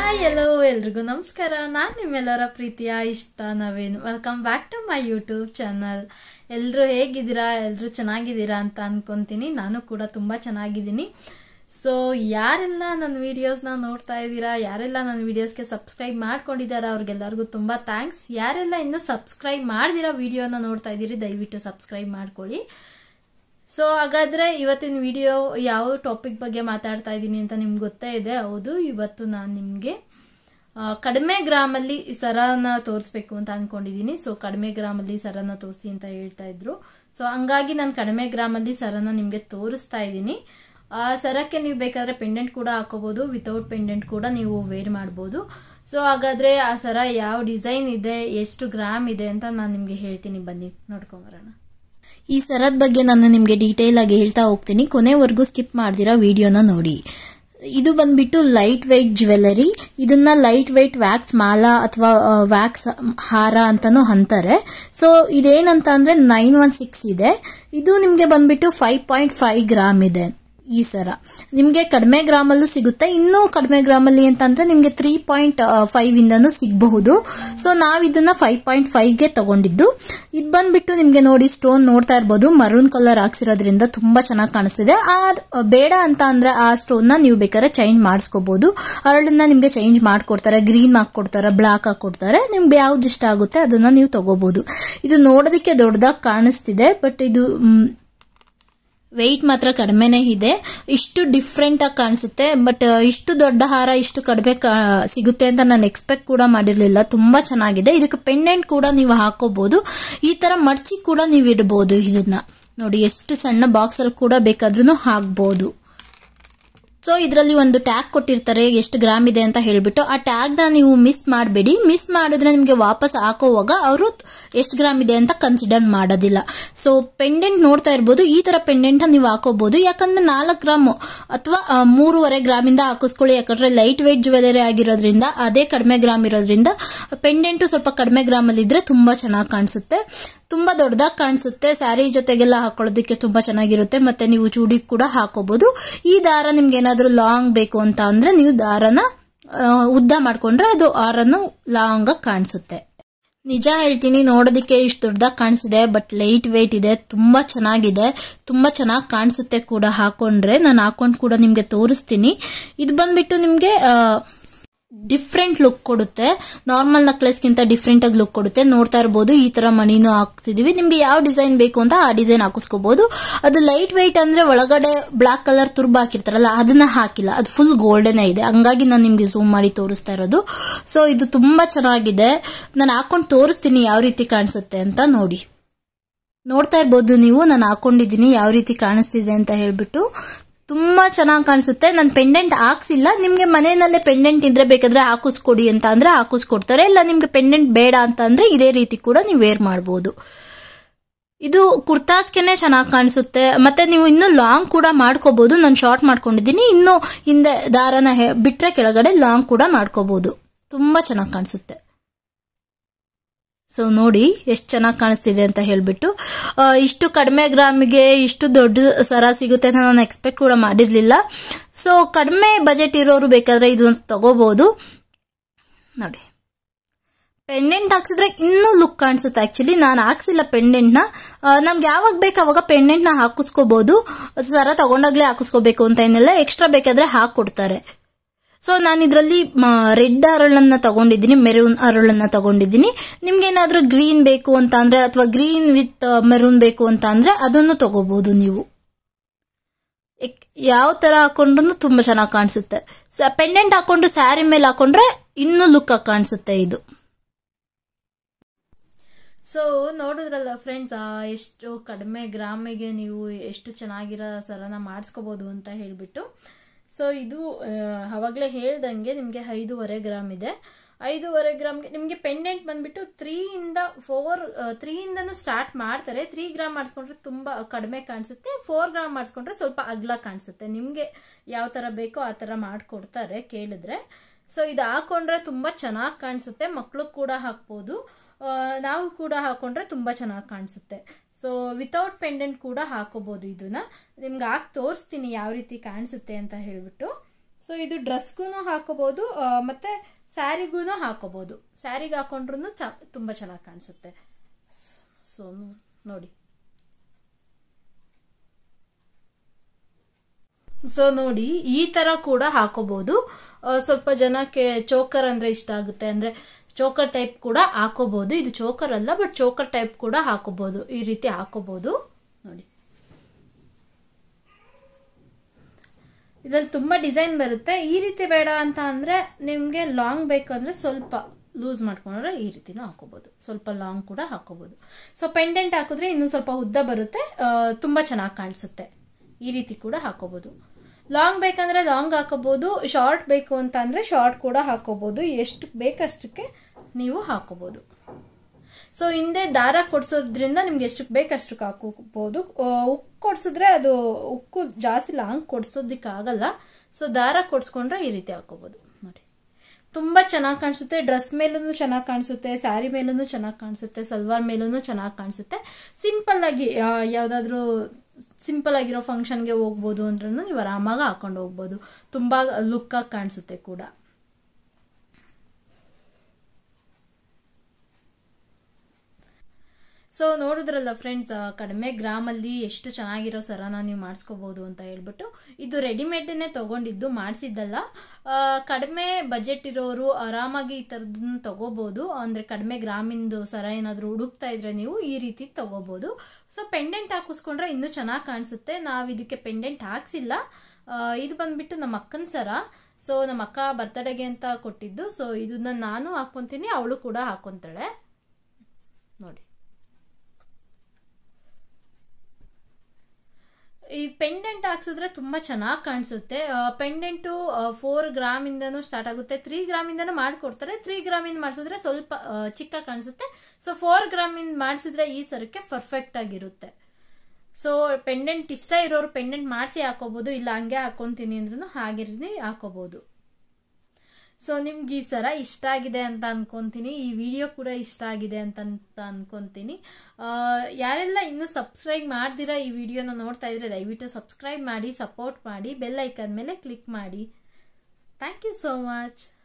hi ಎಲ್ಲೋ ಎಲ್ರಿಗೂ ನಮಸ್ಕಾರ ನಾನು ನಿಮ್ಮೆಲ್ಲರ ಪ್ರೀತಿಯ ಇಷ್ಟ Naveen welcome back to my YouTube channel ಎಲ್ಲರೂ ಹೇಗಿದ್ದೀರಾ ಎಲ್ಲರೂ ಚೆನ್ನಾಗಿದ್ದೀರಾ ಅಂತ ಅನ್ಕೊಂತೀನಿ ನಾನು ಕೂಡ ತುಂಬ ಚೆನ್ನಾಗಿದ್ದೀನಿ ಸೊ ಯಾರೆಲ್ಲ ನನ್ನ ವೀಡಿಯೋಸ್ನ ನೋಡ್ತಾ ಇದ್ದೀರಾ ಯಾರೆಲ್ಲ ನನ್ನ ವೀಡಿಯೋಸ್ಗೆ ಸಬ್ಸ್ಕ್ರೈಬ್ ಮಾಡ್ಕೊಂಡಿದ್ದಾರೆ ಅವ್ರಿಗೆಲ್ಲರಿಗೂ ತುಂಬ ಥ್ಯಾಂಕ್ಸ್ ಯಾರೆಲ್ಲ ಇನ್ನೂ ಸಬ್ಸ್ಕ್ರೈಬ್ ಮಾಡ್ದಿರೋ ವೀಡಿಯೋನ ನೋಡ್ತಾ ಇದ್ದೀರಿ ದಯವಿಟ್ಟು ಸಬ್ಸ್ಕ್ರೈಬ್ ಮಾಡ್ಕೊಳ್ಳಿ ಸೊ ಹಾಗಾದ್ರೆ ಇವತ್ತಿನ ವಿಡಿಯೋ ಯಾವ ಟಾಪಿಕ್ ಬಗ್ಗೆ ಮಾತಾಡ್ತಾ ಇದ್ದೀನಿ ಅಂತ ನಿಮ್ಗೆ ಗೊತ್ತೇ ಇದೆ ಹೌದು ಇವತ್ತು ನಾನು ನಿಮಗೆ ಕಡಿಮೆ ಗ್ರಾಮಲ್ಲಿ ಸರನ ತೋರಿಸ್ಬೇಕು ಅಂತ ಅನ್ಕೊಂಡಿದ್ದೀನಿ ಸೊ ಕಡಿಮೆ ಗ್ರಾಮಲ್ಲಿ ಸರನ ತೋರಿಸಿ ಅಂತ ಹೇಳ್ತಾ ಇದ್ರು ಸೊ ಹಂಗಾಗಿ ನಾನು ಕಡಿಮೆ ಗ್ರಾಮಲ್ಲಿ ಸರನ ನಿಮಗೆ ತೋರಿಸ್ತಾ ಇದ್ದೀನಿ ಆ ಸರಕ್ಕೆ ನೀವು ಬೇಕಾದ್ರೆ ಪೆಂಡೆಂಟ್ ಕೂಡ ಹಾಕೋಬಹುದು ವಿತೌಟ್ ಪೆಂಡೆಂಟ್ ಕೂಡ ನೀವು ವೇರ್ ಮಾಡ್ಬೋದು ಸೊ ಹಾಗಾದ್ರೆ ಆ ಸರ ಯಾವ ಡಿಸೈನ್ ಇದೆ ಎಷ್ಟು ಗ್ರಾಮ್ ಇದೆ ಅಂತ ನಾನು ನಿಮಗೆ ಹೇಳ್ತೀನಿ ಬನ್ನಿ ನೋಡ್ಕೊಂಬರೋಣ ಈ ಸರದ ಬಗ್ಗೆ ನಾನು ನಿಮಗೆ ಡೀಟೇಲ್ ಆಗಿ ಹೇಳ್ತಾ ಹೋಗ್ತೀನಿ ಕೊನೆವರೆಗೂ ಸ್ಕಿಪ್ ಮಾಡ್ದಿರೋ ವಿಡಿಯೋನ ನೋಡಿ ಇದು ಬಂದ್ಬಿಟ್ಟು ಲೈಟ್ ವೆಯ್ಟ್ ಜ್ಯುವೆಲರಿ ಇದನ್ನ ಲೈಟ್ ವೆಯ್ಟ್ ವ್ಯಾಕ್ಸ್ ಮಾಲಾ ಅಥವಾ ವ್ಯಾಕ್ಸ್ ಹಾರ ಅಂತಾನು ಅಂತಾರೆ ಸೊ ಇದೇನಂತ ಅಂದ್ರೆ ನೈನ್ ಒನ್ ಸಿಕ್ಸ್ ಇದೆ ಇದು ನಿಮಗೆ ಬಂದ್ಬಿಟ್ಟು ಫೈವ್ ಪಾಯಿಂಟ್ ಫೈವ್ ಗ್ರಾಮ್ ಇದೆ ಈ ಸರ ನಿಮಗೆ ಕಡಿಮೆ ಗ್ರಾಮಲ್ಲೂ ಸಿಗುತ್ತೆ ಇನ್ನೂ ಕಡಿಮೆ ಗ್ರಾಮಲ್ಲಿ ಅಂತಂದ್ರೆ ನಿಮಗೆ ತ್ರೀ ಪಾಯಿಂಟ್ ಫೈವ್ ಇಂದನೂ ಸಿಗಬಹುದು ಸೊ ನಾವು ಇದನ್ನ ಫೈವ್ ಪಾಯಿಂಟ್ ಫೈವ್ಗೆ ತಗೊಂಡಿದ್ದು ಇದು ಬಂದ್ಬಿಟ್ಟು ನಿಮಗೆ ನೋಡಿ ಸ್ಟೋನ್ ನೋಡ್ತಾ ಇರ್ಬೋದು ಮರೂನ್ ಕಲರ್ ಹಾಕ್ಸಿರೋದ್ರಿಂದ ತುಂಬಾ ಚೆನ್ನಾಗಿ ಕಾಣಿಸ್ತಿದೆ ಆ ಬೇಡ ಅಂತ ಅಂದ್ರೆ ಆ ಸ್ಟೋನ್ ನ ನೀವು ಬೇಕಾದ್ರೆ ಚೇಂಜ್ ಮಾಡಿಸ್ಕೋಬಹುದು ಅರಳನ್ನ ನಿಮ್ಗೆ ಚೇಂಜ್ ಮಾಡ್ಕೊಡ್ತಾರೆ ಗ್ರೀನ್ ಹಾಕೊಡ್ತಾರೆ ಬ್ಲಾಕ್ ಹಾಕೊಡ್ತಾರೆ ನಿಮ್ಗೆ ಯಾವ್ದು ಇಷ್ಟ ಆಗುತ್ತೆ ಅದನ್ನ ನೀವು ತಗೋಬಹುದು ಇದು ನೋಡೋದಕ್ಕೆ ದೊಡ್ಡದಾಗಿ ಕಾಣಿಸ್ತಿದೆ ಬಟ್ ಇದು ವೆಯ್ಟ್ ಮಾತ್ರ ಕಡಿಮೆನೇ ಇದೆ ಇಷ್ಟು ಡಿಫ್ರೆಂಟ್ ಆಗಿ ಕಾಣಿಸುತ್ತೆ ಬಟ್ ಇಷ್ಟು ದೊಡ್ಡ ಹಾರ ಇಷ್ಟು ಕಡಿಮೆ ಸಿಗುತ್ತೆ ಅಂತ ನಾನು ಎಕ್ಸ್ಪೆಕ್ಟ್ ಕೂಡ ಮಾಡಿರ್ಲಿಲ್ಲ ತುಂಬಾ ಚೆನ್ನಾಗಿದೆ ಇದಕ್ಕೆ ಪೆಂಡೆಂಟ್ ಕೂಡ ನೀವು ಹಾಕೋಬಹುದು ಈ ತರ ಮಡ್ಚಿ ಕೂಡ ನೀವು ಇಡಬಹುದು ಇದನ್ನ ನೋಡಿ ಎಷ್ಟು ಸಣ್ಣ ಬಾಕ್ಸ್ ಅಲ್ಲಿ ಕೂಡ ಬೇಕಾದ್ರೂ ಹಾಕ್ಬಹುದು ಸೊ ಇದರಲ್ಲಿ ಒಂದು ಟ್ಯಾಗ್ ಕೊಟ್ಟಿರ್ತಾರೆ ಎಷ್ಟು ಗ್ರಾಮ್ ಇದೆ ಅಂತ ಹೇಳ್ಬಿಟ್ಟು ಆ ಟ್ಯಾಗ್ ನ ನೀವು ಮಿಸ್ ಮಾಡಬೇಡಿ ಮಿಸ್ ಮಾಡಿದ್ರೆ ನಿಮಗೆ ವಾಪಸ್ ಹಾಕೋವಾಗ ಅವರು ಎಷ್ಟು ಗ್ರಾಮ್ ಇದೆ ಅಂತ ಕನ್ಸಿಡರ್ ಮಾಡೋದಿಲ್ಲ ಸೊ ಪೆಂಡೆಂಟ್ ನೋಡ್ತಾ ಇರ್ಬೋದು ಈ ತರ ಪೆಂಡೆಂಟ್ ನೀವು ಹಾಕೋಬಹುದು ಯಾಕಂದ್ರೆ ನಾಲ್ಕು ಗ್ರಾಮ್ ಅಥವಾ ಮೂರುವರೆ ಗ್ರಾಮ್ ಇಂದ ಹಾಕಿಸ್ಕೊಳ್ಳಿ ಯಾಕಂದ್ರೆ ಲೈಟ್ ವೇಟ್ ಜ್ಯುವೆಲರಿ ಆಗಿರೋದ್ರಿಂದ ಅದೇ ಕಡಿಮೆ ಗ್ರಾಮ್ ಇರೋದ್ರಿಂದ ಪೆಂಡೆಂಟ್ ಸ್ವಲ್ಪ ಕಡಿಮೆ ಗ್ರಾಮ್ ಅಲ್ಲಿ ಇದ್ರೆ ತುಂಬಾ ಚೆನ್ನಾಗಿ ಕಾಣಿಸುತ್ತೆ ತುಂಬಾ ದೊಡ್ಡದಾಗಿ ಕಾಣಿಸುತ್ತೆ ಸ್ಯಾರಿ ಜೊತೆಗೆಲ್ಲ ಹಾಕೊಳ್ಳೋದಕ್ಕೆ ತುಂಬಾ ಚೆನ್ನಾಗಿರುತ್ತೆ ಮತ್ತೆ ನೀವು ಚೂಡಿಗೆ ಕೂಡ ಹಾಕೋಬಹುದು ಈ ದಾರ ನಿಮ್ಗೆ ಏನಾದ್ರೂ ಲಾಂಗ್ ಬೇಕು ಅಂತ ಅಂದ್ರೆ ನೀವು ದಾರನ ಉದ್ದ ಮಾಡ್ಕೊಂಡ್ರೆ ಅದು ಆರನ್ನು ಲಾಂಗ್ ಆಗಿ ಕಾಣಿಸುತ್ತೆ ನಿಜ ಹೇಳ್ತೀನಿ ನೋಡೋದಕ್ಕೆ ಇಷ್ಟು ದೊಡ್ಡದಾಗಿ ಕಾಣಿಸಿದೆ ಬಟ್ ಲೈಟ್ ವೇಟ್ ಇದೆ ತುಂಬಾ ಚೆನ್ನಾಗಿದೆ ತುಂಬಾ ಚೆನ್ನಾಗಿ ಕಾಣಿಸುತ್ತೆ ಕೂಡ ಹಾಕೊಂಡ್ರೆ ನಾನು ಹಾಕೊಂಡು ಕೂಡ ನಿಮ್ಗೆ ತೋರಿಸ್ತೀನಿ ಇದು ಬಂದ್ಬಿಟ್ಟು ನಿಮ್ಗೆ ಡಿಫ್ರೆಂಟ್ ಲುಕ್ ಕೊಡುತ್ತೆ ನಾರ್ಮಲ್ ನಕ್ಲೆಸ್ಗಿಂತ ಡಿಫ್ರೆಂಟ್ ಆಗಿ ಲುಕ್ ಕೊಡುತ್ತೆ ನೋಡ್ತಾ ಇರಬಹುದು ಈ ತರ ಮಣಿನೂ ಹಾಕ್ತಿದೀವಿ ನಿಮ್ಗೆ ಯಾವ ಡಿಸೈನ್ ಬೇಕು ಅಂತ ಆ ಡಿಸೈನ್ ಹಾಕಿಸ್ಕೋಬಹುದು ಅದು ಲೈಟ್ ವೈಟ್ ಅಂದ್ರೆ ಒಳಗಡೆ ಬ್ಲಾಕ್ ಕಲರ್ ತುರ್ಬ್ ಹಾಕಿರ್ತಾರಲ್ಲ ಅದನ್ನ ಹಾಕಿಲ್ಲ ಅದು ಫುಲ್ ಗೋಲ್ಡನ್ ಇದೆ ಹಂಗಾಗಿ ನಾನು ನಿಮ್ಗೆ ಝೂಮ್ ಮಾಡಿ ತೋರಿಸ್ತಾ ಇರೋದು ಸೊ ಇದು ತುಂಬಾ ಚೆನ್ನಾಗಿದೆ ನಾನು ಹಾಕೊಂಡು ತೋರಿಸ್ತೀನಿ ಯಾವ ರೀತಿ ಕಾಣಿಸುತ್ತೆ ಅಂತ ನೋಡಿ ನೋಡ್ತಾ ಇರ್ಬೋದು ನೀವು ನಾನು ಹಾಕೊಂಡಿದ್ದೀನಿ ಯಾವ ರೀತಿ ಕಾಣಿಸ್ತಿದೆ ಅಂತ ಹೇಳ್ಬಿಟ್ಟು ತುಂಬಾ ಚೆನ್ನಾಗಿ ಕಾಣಿಸುತ್ತೆ ನಾನು ಪೆಂಡೆಂಟ್ ಹಾಕ್ಸಿಲ್ಲ ನಿಮ್ಗೆ ಮನೆಯಲ್ಲೇ ಪೆಂಡೆಂಟ್ ಇದ್ರೆ ಬೇಕಾದ್ರೆ ಹಾಕಿಸ್ಕೊಡಿ ಅಂತ ಅಂದ್ರೆ ಹಾಕಿಸ್ಕೊಡ್ತಾರೆ ಇಲ್ಲ ನಿಮ್ಗೆ ಪೆಂಡೆಂಟ್ ಬೇಡ ಅಂತ ಅಂದ್ರೆ ಇದೇ ರೀತಿ ಕೂಡ ನೀವು ವೇರ್ ಮಾಡಬಹುದು ಇದು ಕುರ್ತಾಸ್ಗೆನೆ ಚೆನ್ನಾಗಿ ಕಾಣಿಸುತ್ತೆ ಮತ್ತೆ ನೀವು ಇನ್ನೂ ಲಾಂಗ್ ಕೂಡ ಮಾಡ್ಕೋಬಹುದು ನಾನು ಶಾರ್ಟ್ ಮಾಡ್ಕೊಂಡಿದ್ದೀನಿ ಇನ್ನು ಹಿಂದೆ ದಾರನ ಬಿಟ್ರೆ ಕೆಳಗಡೆ ಲಾಂಗ್ ಕೂಡ ಮಾಡ್ಕೋಬಹುದು ತುಂಬಾ ಚೆನ್ನಾಗಿ ಕಾಣಿಸುತ್ತೆ ಸೊ ನೋಡಿ ಎಷ್ಟು ಚೆನ್ನಾಗಿ ಕಾಣಿಸ್ತಿದೆ ಅಂತ ಹೇಳ್ಬಿಟ್ಟು ಇಷ್ಟು ಕಡಿಮೆ ಗ್ರಾಮಿಗೆ ಇಷ್ಟು ದೊಡ್ಡ ಸರ ಸಿಗುತ್ತೆ ಅಂತ ನಾನು ಎಕ್ಸ್ಪೆಕ್ಟ್ ಕೂಡ ಮಾಡಿರ್ಲಿಲ್ಲ ಸೊ ಕಡಿಮೆ ಬಜೆಟ್ ಇರೋರು ಬೇಕಾದ್ರೆ ಇದನ್ನು ತಗೋಬಹುದು ನೋಡಿ ಪೆಂಡೆಂಟ್ ಹಾಕ್ಸಿದ್ರೆ ಇನ್ನೂ ಲುಕ್ ಕಾಣಿಸುತ್ತೆ ಆಕ್ಚುಲಿ ನಾನು ಹಾಕ್ಸಿಲ್ಲ ಪೆಂಡೆಂಟ್ನ ನಮ್ಗೆ ಯಾವಾಗ ಬೇಕು ಅವಾಗ ಪೆಂಡೆಂಟ್ನ ಹಾಕಿಸ್ಕೋಬಹುದು ಸರ ತಗೊಂಡಾಗ್ಲೇ ಹಾಕಿಸ್ಕೋಬೇಕು ಅಂತ ಏನಿಲ್ಲ ಎಕ್ಸ್ಟ್ರಾ ಬೇಕಾದ್ರೆ ಹಾಕೊಡ್ತಾರೆ ಸೊ ನಾನು ಇದರಲ್ಲಿ ರೆಡ್ ಅರಳನ್ನ ತಗೊಂಡಿದ್ದೀನಿ ಮೆರೂನ್ ಅರಳನ್ನ ತಗೊಂಡಿದ್ದೀನಿ ನಿಮ್ಗೆ ಏನಾದ್ರೂ ಗ್ರೀನ್ ಬೇಕು ಅಂತ ಅಂದ್ರೆ ಅಥವಾ ಗ್ರೀನ್ ವಿತ್ ಮೆರೂನ್ ಬೇಕು ಅಂತ ಅಂದ್ರೆ ಅದನ್ನು ತಗೋಬಹುದು ನೀವು ಯಾವ ತರ ಹಾಕೊಂಡ್ರು ತುಂಬಾ ಚೆನ್ನಾಗಿ ಕಾಣಿಸುತ್ತೆ ಪೆಂಡೆಂಟ್ ಹಾಕೊಂಡು ಸ್ಯಾರಿ ಮೇಲೆ ಹಾಕೊಂಡ್ರೆ ಇನ್ನೂ ಲುಕ್ ಆಗಿ ಕಾಣಿಸುತ್ತೆ ಇದು ಸೊ ನೋಡಿದ್ರಲ್ಲ ಫ್ರೆಂಡ್ಸ್ ಎಷ್ಟು ಕಡಿಮೆ ಗ್ರಾಮಿಗೆ ನೀವು ಎಷ್ಟು ಚೆನ್ನಾಗಿರೋ ಸರನ ಮಾಡಿಸ್ಕೋಬಹುದು ಅಂತ ಹೇಳ್ಬಿಟ್ಟು ಸೊ ಇದು ಅವಾಗಲೇ ಹೇಳ್ದಂಗೆ ನಿಮಗೆ ಐದೂವರೆ ಗ್ರಾಮ್ ಇದೆ ಐದೂವರೆ ಗ್ರಾಮ್ಗೆ ನಿಮಗೆ ಪೆಂಡೆಂಟ್ ಬಂದ್ಬಿಟ್ಟು ತ್ರೀ ಇಂದ ಫೋರ್ ತ್ರೀ ಇಂದನೂ ಸ್ಟಾರ್ಟ್ ಮಾಡ್ತಾರೆ ತ್ರೀ ಗ್ರಾಮ್ ಮಾಡಿಸ್ಕೊಂಡ್ರೆ ತುಂಬಾ ಕಡಿಮೆ ಕಾಣಿಸುತ್ತೆ ಫೋರ್ ಗ್ರಾಮ್ ಮಾಡಿಸ್ಕೊಂಡ್ರೆ ಸ್ವಲ್ಪ ಅಗ್ಲ ಕಾಣಿಸುತ್ತೆ ನಿಮಗೆ ಯಾವ ತರ ಬೇಕೋ ಆ ತರ ಮಾಡ್ಕೊಡ್ತಾರೆ ಕೇಳಿದ್ರೆ ಸೊ ಇದು ಹಾಕೊಂಡ್ರೆ ತುಂಬಾ ಚೆನ್ನಾಗಿ ಕಾಣಿಸುತ್ತೆ ಮಕ್ಕಳು ಕೂಡ ಹಾಕ್ಬೋದು ನಾವು ಕೂಡ ಹಾಕೊಂಡ್ರೆ ತುಂಬ ಚೆನ್ನಾಗಿ ಕಾಣಿಸುತ್ತೆ ಸೊ ವಿತೌಟ್ ಪೆಂಡೆಂಟ್ ಕೂಡ ಹಾಕೋಬಹುದು ಇದನ್ನ ನಿಮ್ಗೆ ಹಾಕಿ ತೋರಿಸ್ತೀನಿ ಯಾವ ರೀತಿ ಕಾಣಿಸುತ್ತೆ ಅಂತ ಹೇಳ್ಬಿಟ್ಟು ಸೊ ಇದು ಡ್ರೆಸ್ಗೂ ಹಾಕೋಬಹುದು ಮತ್ತೆ ಸ್ಯಾರಿಗೂ ಹಾಕೋಬಹುದು ಸ್ಯಾರಿಗೆ ಹಾಕೊಂಡ್ರು ಚ ತುಂಬ ಚೆನ್ನಾಗಿ ಕಾಣಿಸುತ್ತೆ ಸೊ ನೋಡಿ ಸೊ ನೋಡಿ ಈ ತರ ಕೂಡ ಹಾಕೋಬಹುದು ಸ್ವಲ್ಪ ಜನಕ್ಕೆ ಚೋಕರ್ ಅಂದ್ರೆ ಇಷ್ಟ ಆಗುತ್ತೆ ಅಂದ್ರೆ ಚೋಕರ್ ಟೈಪ್ ಕೂಡ ಹಾಕೋಬಹುದು ಇದು ಚೋಕರ್ ಅಲ್ಲ ಬಟ್ ಚೋಕರ್ ಟೈಪ್ ಕೂಡ ಹಾಕೋಬಹುದು ಈ ರೀತಿ ಹಾಕೋಬಹುದು ನೋಡಿ ಇದ್ರಲ್ಲಿ ತುಂಬಾ ಡಿಸೈನ್ ಬರುತ್ತೆ ಈ ರೀತಿ ಬೇಡ ಅಂತ ಅಂದ್ರೆ ನಿಮ್ಗೆ ಲಾಂಗ್ ಬೇಕು ಅಂದ್ರೆ ಸ್ವಲ್ಪ ಲೂಸ್ ಮಾಡ್ಕೊಂಡ್ರೆ ಈ ರೀತಿನೂ ಹಾಕೋಬಹುದು ಸ್ವಲ್ಪ ಲಾಂಗ್ ಕೂಡ ಹಾಕೋಬಹುದು ಸೊ ಪೆಂಡೆಂಟ್ ಹಾಕಿದ್ರೆ ಇನ್ನೂ ಸ್ವಲ್ಪ ಉದ್ದ ಬರುತ್ತೆ ತುಂಬಾ ಚೆನ್ನಾಗಿ ಕಾಣಿಸುತ್ತೆ ಈ ರೀತಿ ಕೂಡ ಹಾಕೋಬಹುದು ಲಾಂಗ್ ಬೇಕಂದ್ರೆ ಲಾಂಗ್ ಹಾಕೋಬಹುದು ಶಾರ್ಟ್ ಬೇಕು ಅಂತ ಅಂದ್ರೆ ಶಾರ್ಟ್ ಕೂಡ ಹಾಕೋಬಹುದು ಎಷ್ಟು ಬೇಕಷ್ಟಕ್ಕೆ ನೀವು ಹಾಕೋಬಹುದು ಸೊ ಹಿಂದೆ ದಾರ ಕೊಡ್ಸೋದ್ರಿಂದ ನಿಮ್ಗೆ ಎಷ್ಟು ಬೇಕಷ್ಟಕ್ಕೆ ಹಾಕೋಬಹುದು ಉಕ್ಕು ಕೊಡ್ಸಿದ್ರೆ ಅದು ಉಕ್ಕು ಜಾಸ್ತಿ ಲಾಂಗ್ ಕೊಡ್ಸೋದಿಕ್ಕೆ ಆಗಲ್ಲ ಸೊ ದಾರ ಕೊಡ್ಸ್ಕೊಂಡ್ರೆ ಈ ರೀತಿ ಹಾಕೋಬಹುದು ನೋಡಿ ತುಂಬಾ ಚೆನ್ನಾಗಿ ಕಾಣಿಸುತ್ತೆ ಡ್ರೆಸ್ ಮೇಲೂ ಚೆನ್ನಾಗಿ ಕಾಣಿಸುತ್ತೆ ಸ್ಯಾರಿ ಮೇಲೂ ಚೆನ್ನಾಗಿ ಕಾಣಿಸುತ್ತೆ ಸಲ್ವಾರ್ ಮೇಲೂ ಚೆನ್ನಾಗಿ ಕಾಣಿಸುತ್ತೆ ಸಿಂಪಲ್ ಆಗಿ ಯಾವ್ದಾದ್ರು ಸಿಂಪಲ್ ಆಗಿರೋ ಫಂಕ್ಷನ್ಗೆ ಹೋಗ್ಬೋದು ಅಂದ್ರೂ ನೀವು ಆರಾಮಾಗಿ ಹಾಕೊಂಡು ಹೋಗ್ಬೋದು ತುಂಬಾ ಲುಕ್ ಆಗಿ ಕಾಣಿಸುತ್ತೆ ಕೂಡ ಸೊ ನೋಡಿದ್ರಲ್ಲ ಫ್ರೆಂಡ್ಸ್ ಕಡಿಮೆ ಗ್ರಾಮಲ್ಲಿ ಎಷ್ಟು ಚೆನ್ನಾಗಿರೋ ಸರನ ನೀವು ಮಾಡಿಸ್ಕೋಬಹುದು ಅಂತ ಹೇಳ್ಬಿಟ್ಟು ಇದು ರೆಡಿಮೇಡನ್ನೇ ತಗೊಂಡಿದ್ದು ಮಾಡಿಸಿದ್ದಲ್ಲ ಕಡಿಮೆ ಬಜೆಟ್ ಇರೋರು ಆರಾಮಾಗಿ ಈ ಥರದನ್ನ ತಗೋಬಹುದು ಅಂದರೆ ಕಡಿಮೆ ಗ್ರಾಮಿಂದು ಸರ ಏನಾದರೂ ಹುಡುಕ್ತಾ ಇದ್ರೆ ನೀವು ಈ ರೀತಿ ತಗೋಬಹುದು ಸೊ ಪೆಂಡೆಂಟ್ ಹಾಕಿಸ್ಕೊಂಡ್ರೆ ಇನ್ನೂ ಚೆನ್ನಾಗಿ ಕಾಣಿಸುತ್ತೆ ನಾವು ಇದಕ್ಕೆ ಪೆಂಡೆಂಟ್ ಹಾಕ್ಸಿಲ್ಲ ಇದು ಬಂದ್ಬಿಟ್ಟು ನಮ್ಮ ಅಕ್ಕನ ಸರ ಸೊ ನಮ್ಮ ಅಕ್ಕ ಬರ್ತಡೆಗೆ ಅಂತ ಕೊಟ್ಟಿದ್ದು ಸೊ ಇದನ್ನ ನಾನು ಹಾಕೊಂತೀನಿ ಅವಳು ಕೂಡ ಹಾಕೊಂತಾಳೆ ನೋಡಿ ಈ ಪೆಂಡೆಂಟ್ ಹಾಕ್ಸಿದ್ರೆ ತುಂಬಾ ಚೆನ್ನಾಗಿ ಕಾಣಿಸುತ್ತೆ ಪೆಂಡೆಂಟು ಫೋರ್ ಗ್ರಾಮ್ ಇಂದನೂ ಸ್ಟಾರ್ಟ್ ಆಗುತ್ತೆ ತ್ರೀ ಗ್ರಾಮ್ ಇಂದನೂ ಮಾಡ್ಕೊಡ್ತಾರೆ ತ್ರೀ ಗ್ರಾಮ್ ಇಂದ ಮಾಡಿಸಿದ್ರೆ ಸ್ವಲ್ಪ ಚಿಕ್ಕ ಕಾಣಿಸುತ್ತೆ ಸೊ ಫೋರ್ ಗ್ರಾಮ್ ಇಂದ ಮಾಡಿಸಿದ್ರೆ ಈ ಸರಕ್ಕೆ ಪರ್ಫೆಕ್ಟ್ ಆಗಿರುತ್ತೆ ಸೊ ಪೆಂಡೆಂಟ್ ಇಷ್ಟ ಇರೋರು ಪೆಂಡೆಂಟ್ ಮಾಡಿಸಿ ಹಾಕೋಬಹುದು ಇಲ್ಲ ಹಂಗೆ ಹಾಕೊಂತೀನಿ ಅಂದ್ರೂ ಹಾಗೆ ಹಾಕೋಬಹುದು ಸೊ ನಿಮ್ಗೆ ಈ ಸರ ಇಷ್ಟ ಆಗಿದೆ ಅಂತ ಅನ್ಕೊಂತೀನಿ ಈ ವಿಡಿಯೋ ಕೂಡ ಇಷ್ಟ ಆಗಿದೆ ಅಂತ ಅನ್ಕೊಂತೀನಿ ಯಾರೆಲ್ಲ ಇನ್ನೂ ಸಬ್ಸ್ಕ್ರೈಬ್ ಮಾಡ್ದಿರಾ ಈ ವಿಡಿಯೋನ ನೋಡ್ತಾ ಇದ್ರೆ ದಯವಿಟ್ಟು ಸಬ್ಸ್ಕ್ರೈಬ್ ಮಾಡಿ ಸಪೋರ್ಟ್ ಮಾಡಿ ಬೆಲ್ ಐಕನ್ ಮೇಲೆ ಕ್ಲಿಕ್ ಮಾಡಿ ಥ್ಯಾಂಕ್ ಯು ಸೋ ಮಚ್